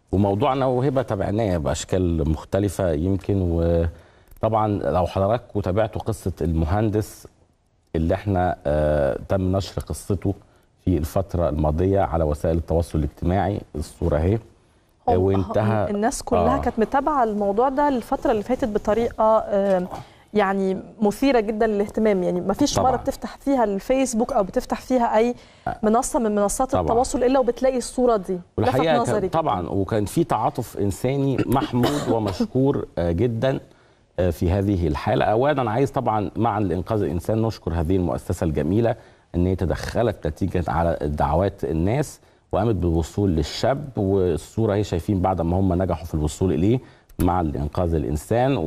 وموضوعنا وهبه تابعناه باشكال مختلفه يمكن وطبعا لو حضراتكم تابعتوا قصه المهندس اللي احنا آه تم نشر قصته في الفتره الماضيه على وسائل التواصل الاجتماعي الصوره اهي آه، وانتهى الناس كلها آه. كانت متابعه الموضوع ده الفتره اللي فاتت بطريقه آه، يعني مثيره جدا للاهتمام يعني ما فيش طبعاً. مره بتفتح فيها الفيسبوك او بتفتح فيها اي منصه من منصات طبعاً. التواصل الا وبتلاقي الصوره دي لفت والحقيقه نظري كان طبعا وكان في تعاطف انساني محمود ومشكور آه، جدا آه، في هذه الحاله اولا انا عايز طبعا معا لانقاذ الانسان نشكر هذه المؤسسه الجميله ان هي تدخلت نتيجه على دعوات الناس وقامت بالوصول للشاب والصوره اهي شايفين بعد ما هم نجحوا في الوصول اليه مع الانقاذ الانسان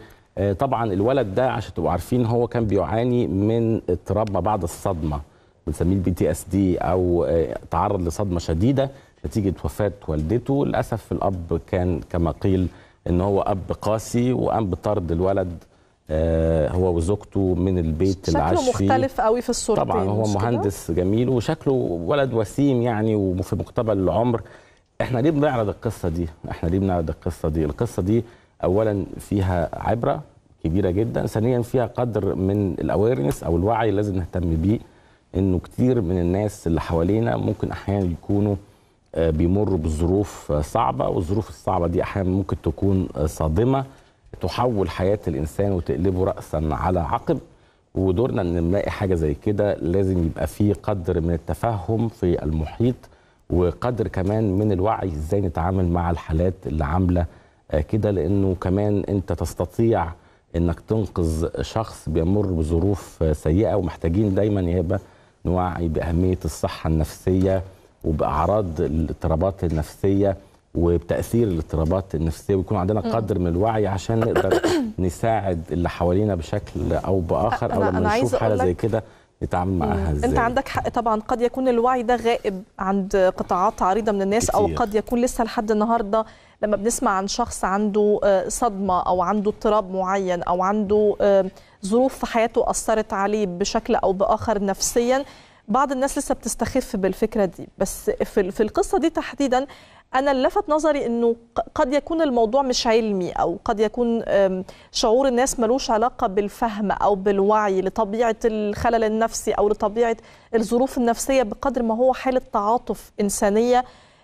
وطبعا الولد ده عشان تبقوا عارفين هو كان بيعاني من اضطراب ما بعد الصدمه بنسميه البي تي اس دي او آه، تعرض لصدمه شديده نتيجه وفاه والدته للاسف الاب كان كما قيل ان هو اب قاسي وقام بطرد الولد آه، هو وزوجته من البيت اللي عاش شكله فيه مختلف قوي في الصورتين طبعا هو مش كده؟ مهندس جميل وشكله ولد وسيم يعني وفي مقتبل العمر احنا ليه بنعرض القصه دي احنا ليه بنعرض القصه دي القصه دي اولا فيها عبره كبيره جدا ثانيا فيها قدر من الاويرنس او الوعي اللي لازم نهتم بيه انه كتير من الناس اللي حوالينا ممكن احيانا يكونوا آه، بيمروا بظروف آه، صعبه والظروف الصعبه دي احيانا ممكن تكون آه، صادمه تحول حياه الانسان وتقلبه راسا على عقب ودورنا ان نلاقي حاجه زي كده لازم يبقى فيه قدر من التفهم في المحيط وقدر كمان من الوعي ازاي نتعامل مع الحالات اللي عامله آه، كده لانه كمان انت تستطيع انك تنقذ شخص بيمر بظروف آه، سيئه ومحتاجين دايما يبقى نوعي باهميه الصحه النفسيه وباعراض الاضطرابات النفسيه وبتاثير الاضطرابات النفسيه ويكون عندنا قدر من الوعي عشان نقدر نساعد اللي حوالينا بشكل او باخر او أنا- لما أنا عايزة نشوف حاله أقول زي لك- كده نتعامل معاها ازاي انت عندك حق طبعا قد يكون الوعي ده غائب عند قطاعات عريضه من الناس او كتير. قد يكون لسه لحد النهارده لما بنسمع عن شخص عنده آه، صدمه او عنده اضطراب معين او عنده آه، ظروف في حياته اثرت عليه بشكل او باخر نفسيا بعض الناس لسه بتستخف بالفكره دي بس في في القصه دي تحديدا انا اللي لفت نظري انه ق- قد يكون الموضوع مش علمي او قد يكون آم، شعور الناس ملوش علاقه بالفهم او بالوعي لطبيعه الخلل النفسي او لطبيعه الظروف النفسيه بقدر ما هو حاله تعاطف انسانيه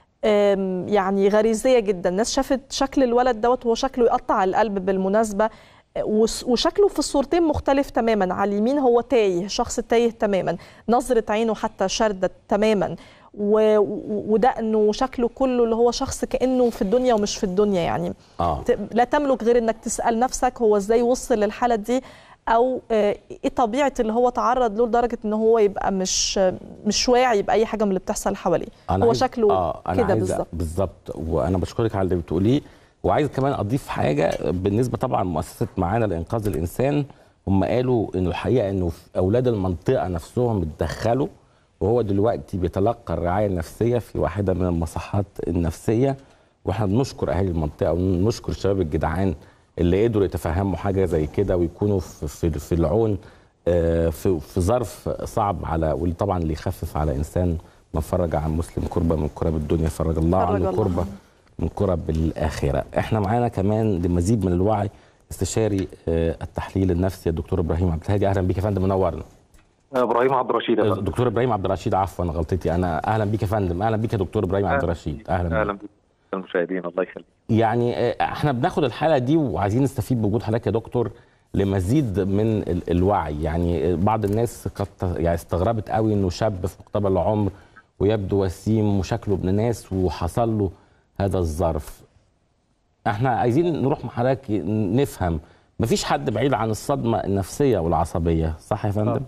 آم، يعني غريزيه جدا الناس شافت شكل الولد دوت وهو شكله يقطع القلب بالمناسبه وس- وشكله في الصورتين مختلف تماما على اليمين هو تايه شخص تايه تماما نظرة عينه حتى شردت تماما و- و- ودقنه وشكله كله اللي هو شخص كأنه في الدنيا ومش في الدنيا يعني اه ت- لا تملك غير انك تسأل نفسك هو ازاي وصل للحالة دي او آه، ايه طبيعة اللي هو تعرض له لدرجة ان هو يبقى مش مش واعي بأي حاجة من اللي بتحصل حواليه أنا هو عايز- شكله آه أنا كده عايز- بالظبط بالظبط وانا بشكرك على اللي بتقوليه وعايز كمان اضيف حاجه بالنسبه طبعا مؤسسه معانا لانقاذ الانسان هم قالوا انه الحقيقه انه في اولاد المنطقه نفسهم اتدخلوا وهو دلوقتي بيتلقى الرعايه النفسيه في واحده من المصحات النفسيه واحنا بنشكر اهالي المنطقه ونشكر الشباب الجدعان اللي قدروا يتفهموا حاجه زي كده ويكونوا في في, في العون آه، في في ظرف صعب على واللي طبعا اللي يخفف على انسان من فرج عن مسلم كربه من كرب الدنيا فرج الله فرج عنه الله كربه عنه. من كرب الاخره احنا معانا كمان لمزيد من الوعي استشاري آه، التحليل النفسي الدكتور ابراهيم عبد الهادي اهلا بيك يا فندم منورنا ابراهيم عبد الرشيد يا فندم. دكتور ابراهيم عبد الرشيد عفوا غلطتي انا اهلا بيك يا فندم اهلا بيك يا دكتور ابراهيم عبد الرشيد اهلا بيك اهلا بك المشاهدين الله يخليك يعني آه، احنا بناخد الحلقه دي وعايزين نستفيد بوجود حضرتك يا دكتور لمزيد من ال- الوعي يعني آه، بعض الناس قد ت- يعني استغربت قوي انه شاب في مقتبل العمر ويبدو وسيم وشكله ابن ناس وحصل له هذا الظرف احنا عايزين نروح مع حضرتك نفهم مفيش حد بعيد عن الصدمه النفسيه والعصبيه صح يا فندم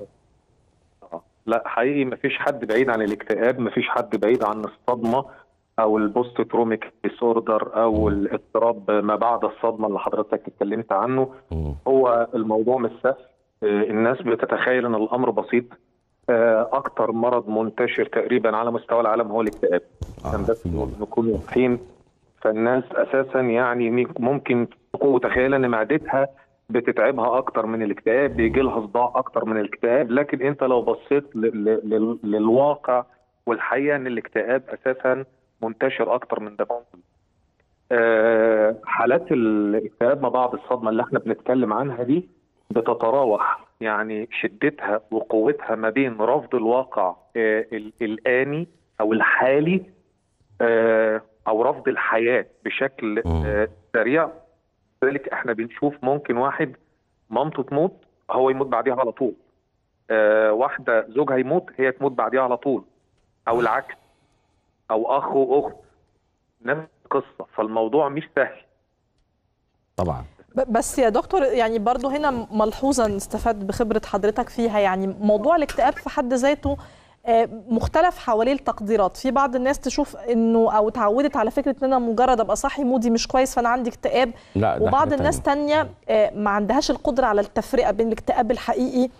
آه. لا حقيقي ما فيش حد بعيد عن الاكتئاب ما فيش حد بعيد عن الصدمه او البوست تروميك ديسوردر او الاضطراب ما بعد الصدمه اللي حضرتك اتكلمت عنه مم. هو الموضوع مش سهل آه، الناس بتتخيل ان الامر بسيط آه، اكتر مرض منتشر تقريبا على مستوى العالم هو الاكتئاب آه، عشان بس عارفين والله. نكون واضحين فالناس اساسا يعني ممكن تكون متخيله ان معدتها بتتعبها اكتر من الاكتئاب بيجي لها صداع اكتر من الاكتئاب لكن انت لو بصيت ل- ل- لل- للواقع والحقيقه ان الاكتئاب اساسا منتشر اكتر من ده آه، حالات الاكتئاب ما بعد الصدمه اللي احنا بنتكلم عنها دي بتتراوح يعني شدتها وقوتها ما بين رفض الواقع آه، ال- الآني أو الحالي آه، أو رفض الحياة بشكل مم. آه، سريع لذلك احنا بنشوف ممكن واحد مامته تموت هو يموت بعديها على طول آه، واحدة زوجها يموت هي تموت بعديها على طول أو العكس أو أخ وأخت نفس القصة فالموضوع مش سهل طبعا ب- بس يا دكتور يعني برضو هنا ملحوظة نستفاد بخبرة حضرتك فيها يعني موضوع الاكتئاب في حد ذاته آه، مختلف حواليه التقديرات في بعض الناس تشوف انه او اتعودت على فكره ان انا مجرد ابقى صاحي مودي مش كويس فانا عندي اكتئاب لا ده وبعض حاجة الناس تانية. تانية آه، ما عندهاش القدره على التفرقه بين الاكتئاب الحقيقي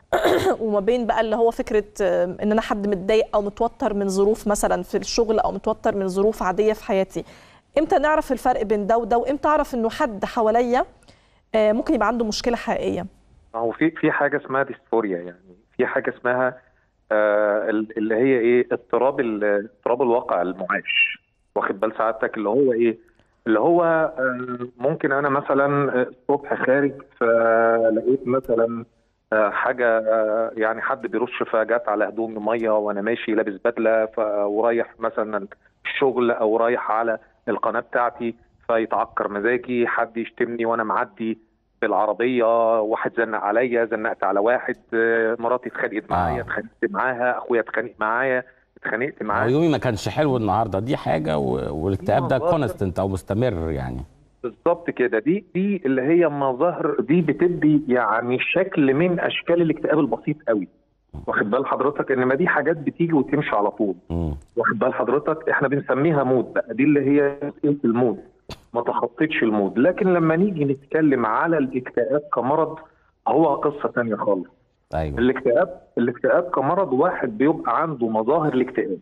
وما بين بقى اللي هو فكره آه، ان انا حد متضايق او متوتر من ظروف مثلا في الشغل او متوتر من ظروف عاديه في حياتي امتى نعرف الفرق بين ده وده وامتى اعرف انه حد حواليا آه، ممكن يبقى عنده مشكله حقيقيه هو في في حاجه اسمها ديسفوريا يعني في حاجه اسمها آه ال- اللي هي ايه اضطراب ال- اضطراب الواقع المعاش واخد بال سعادتك اللي هو ايه اللي هو آه ممكن انا مثلا آه، الصبح خارج فلقيت مثلا آه حاجه آه يعني حد بيرش فجات على هدومي ميه وانا ماشي لابس بدله ف- ورايح مثلا الشغل او رايح على القناه بتاعتي فيتعكر مزاجي حد يشتمني وانا معدي بالعربيه واحد زنق عليا زنقت على واحد آه، مراتي اتخانقت معايا آه. اتخانقت معاها اخويا اتخانق معايا اتخانقت هو معاه يومي ما كانش حلو النهارده دي حاجه و- والاكتئاب ده مظاهر. كونستنت او مستمر يعني بالظبط كده دي دي اللي هي مظاهر دي بتدي يعني شكل من اشكال الاكتئاب البسيط قوي واخد بال حضرتك ان ما دي حاجات بتيجي وتمشي على طول مم. واخد بال حضرتك احنا بنسميها مود بقى دي اللي هي جزئيه المود ما تخطيتش المود لكن لما نيجي نتكلم على الاكتئاب كمرض هو قصه ثانيه خالص ايوه الاكتئاب الاكتئاب كمرض واحد بيبقى عنده مظاهر الاكتئاب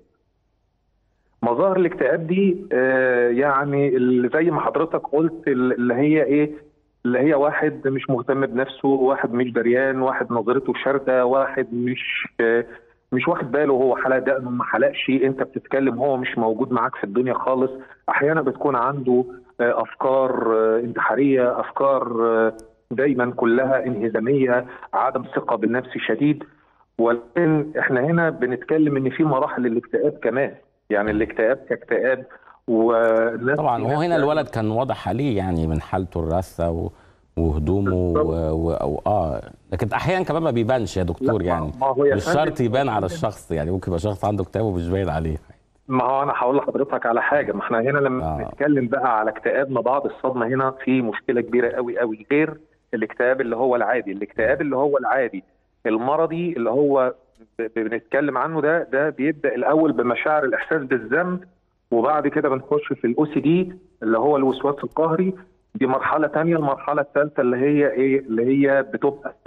مظاهر الاكتئاب دي آه، يعني اللي زي ما حضرتك قلت اللي هي ايه اللي هي واحد مش مهتم بنفسه واحد مش دريان واحد نظرته شاردة واحد مش آه، مش واخد باله هو حلق دقنه ما حلقش انت بتتكلم هو مش موجود معاك في الدنيا خالص احيانا بتكون عنده آه، افكار آه، انتحاريه افكار آه، دايما كلها انهزاميه عدم ثقه بالنفس شديد ولكن احنا هنا بنتكلم ان في مراحل للاكتئاب كمان يعني الاكتئاب كاكتئاب والناس طبعا هو هنا الولد كان واضح عليه يعني من حالته الراسه و... وهدومه و... و... أو اه لكن احيانا كمان ما بيبانش يا دكتور لا، يعني ما هو يا مش فندم- شرط يبان على الشخص يعني ممكن يبقى شخص عنده اكتئاب ومش باين عليه ما هو انا هقول لحضرتك على حاجه ما احنا هنا لما آه. بنتكلم بقى على اكتئاب ما بعد الصدمه هنا في مشكله كبيره قوي قوي غير الاكتئاب اللي هو العادي الاكتئاب اللي هو العادي المرضي اللي هو ب- بنتكلم عنه ده ده بيبدا الاول بمشاعر الاحساس بالذنب وبعد كده بنخش في الاو سي دي اللي هو الوسواس القهري دي مرحله تانية المرحله الثالثه اللي هي ايه اللي هي بتبقى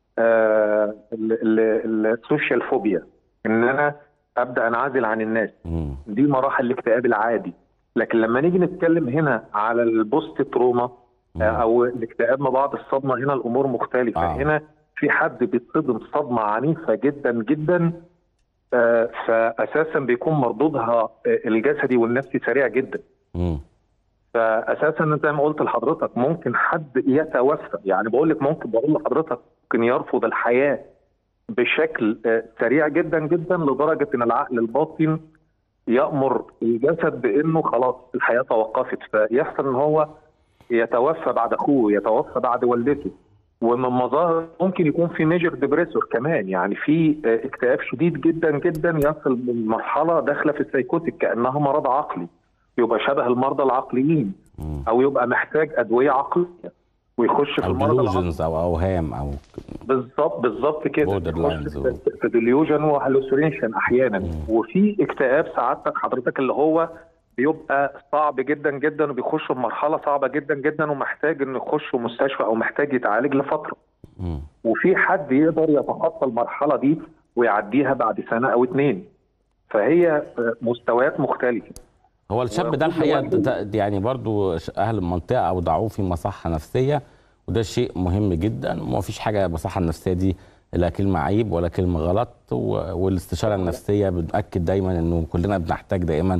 آه ال- ال- السوشيال فوبيا ان انا ابدا انعزل عن الناس مم. دي مراحل الاكتئاب العادي لكن لما نيجي نتكلم هنا على البوست تروما مم. آه، او الاكتئاب ما بعد الصدمه هنا الامور مختلفه آه. هنا في حد بيتصدم صدمه عنيفه جدا جدا آه، فاساسا بيكون مردودها آه، الجسدي والنفسي سريع جدا مم. فاساسا زي ما قلت لحضرتك ممكن حد يتوفى يعني بقول لك ممكن بقول لحضرتك ممكن يرفض الحياه بشكل آه، سريع جدا جدا لدرجه ان العقل الباطن يامر الجسد بانه خلاص الحياه توقفت فيحصل ان هو يتوفى بعد اخوه يتوفى بعد والدته ومن مظاهر ممكن يكون في ميجر ديبريسور كمان يعني في آه، اكتئاب شديد جدا جدا يصل لمرحله داخله في السيكوتيك كانها مرض عقلي يبقى شبه المرضى العقليين مم. او يبقى محتاج ادويه عقليه ويخش في او المرض العقلي ديلوجنز او اوهام او بالظبط بالظبط كده Borderlines يخش و- في- في ديليوجن وهلوسينيشن احيانا مم. وفي اكتئاب سعادتك حضرتك اللي هو بيبقى صعب جدا جدا وبيخش في مرحله صعبه جدا جدا ومحتاج انه يخش في مستشفى او محتاج يتعالج لفتره مم. وفي حد يقدر يتخطى المرحله دي ويعديها بعد سنه او اتنين فهي آه، مستويات مختلفه هو الشاب ده وكل الحقيقه واحد- ده- ده يعني برضو ش- اهل المنطقه اودعوه في مصحه نفسيه وده شيء مهم جدا وما فيش حاجه المصحه النفسيه دي لا كلمه عيب ولا كلمه غلط و- والاستشاره النفسيه بتاكد دايما انه كلنا بنحتاج دائما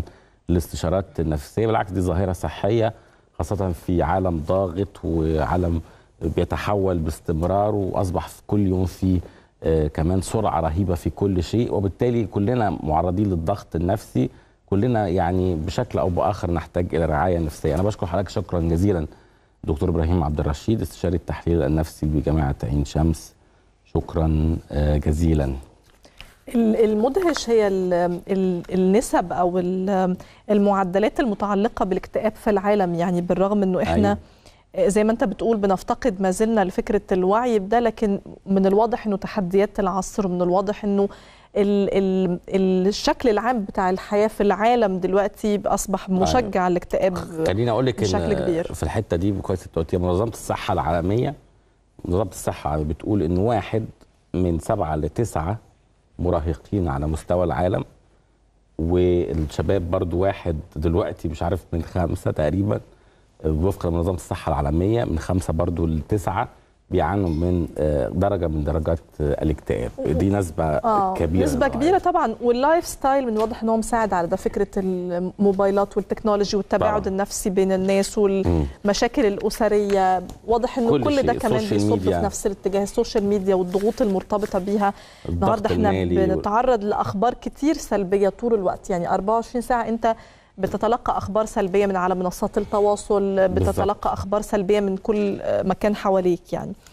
الاستشارات النفسيه بالعكس دي ظاهره صحيه خاصه في عالم ضاغط وعالم بيتحول باستمرار واصبح في كل يوم في آه، كمان سرعه رهيبه في كل شيء وبالتالي كلنا معرضين للضغط النفسي كلنا يعني بشكل او باخر نحتاج الى رعايه نفسيه انا بشكر حضرتك شكرا جزيلا دكتور ابراهيم عبد الرشيد استشاري التحليل النفسي بجامعه عين شمس شكرا آه، جزيلا ال- المدهش هي ال- ال- النسب او ال- المعدلات المتعلقه بالاكتئاب في العالم يعني بالرغم انه احنا زي ما انت بتقول بنفتقد ما زلنا لفكره الوعي بده لكن من الواضح انه تحديات العصر ومن الواضح انه ال ال الشكل العام بتاع الحياه في العالم دلوقتي اصبح مشجع الاكتئاب خليني اقول لك بشكل ان كبير. في الحته دي كويس انت قلتيها منظمه الصحه العالميه منظمه الصحه بتقول ان واحد من سبعه لتسعه مراهقين على مستوى العالم والشباب برضو واحد دلوقتي مش عارف من خمسه تقريبا وفقا لمنظمه الصحه العالميه من خمسه برضو لتسعه بيعانوا من آه، درجه من درجات آه، الاكتئاب دي نسبه آه كبيره نسبة كبيرة طبعا واللايف ستايل من واضح انه مساعد على ده فكرة الموبايلات والتكنولوجي والتباعد طبعاً. النفسي بين الناس والمشاكل الأسرية واضح انه كل كل, ده شيء، كمان السوشيال بيصب ميديا. في نفس الاتجاه السوشيال ميديا والضغوط المرتبطة بيها الضغط النهارده احنا المالي وال- بنتعرض لأخبار كتير سلبية طول الوقت يعني 24 ساعة انت بتتلقى اخبار سلبيه من على منصات التواصل بتتلقى اخبار سلبيه من كل مكان حواليك يعني